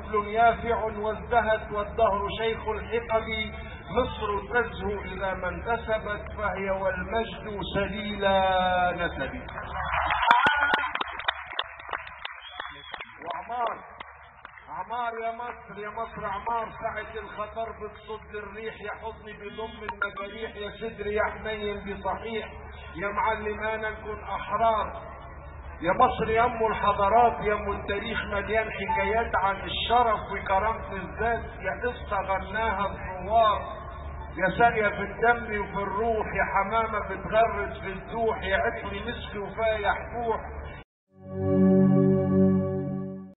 طفل يافع وازدهت والدهر شيخ الحقب مصر تزهو إذا ما انتسبت فهي والمجد سليلا نسبي وعمار عمار يا مصر يا مصر عمار ساعة الخطر بتصد الريح يا حضني بضم المجاريح يا صدري يا حنين بصحيح يا معلمانا نكون أحرار يا مصر يا ام الحضارات يا ام التاريخ مليان حكايات عن الشرف وكرامة الذات يا قصة غناها الثوار يا سارية في الدم وفي الروح يا حمامة بتغرس في الزوح يا عطر مسك وفايح فوح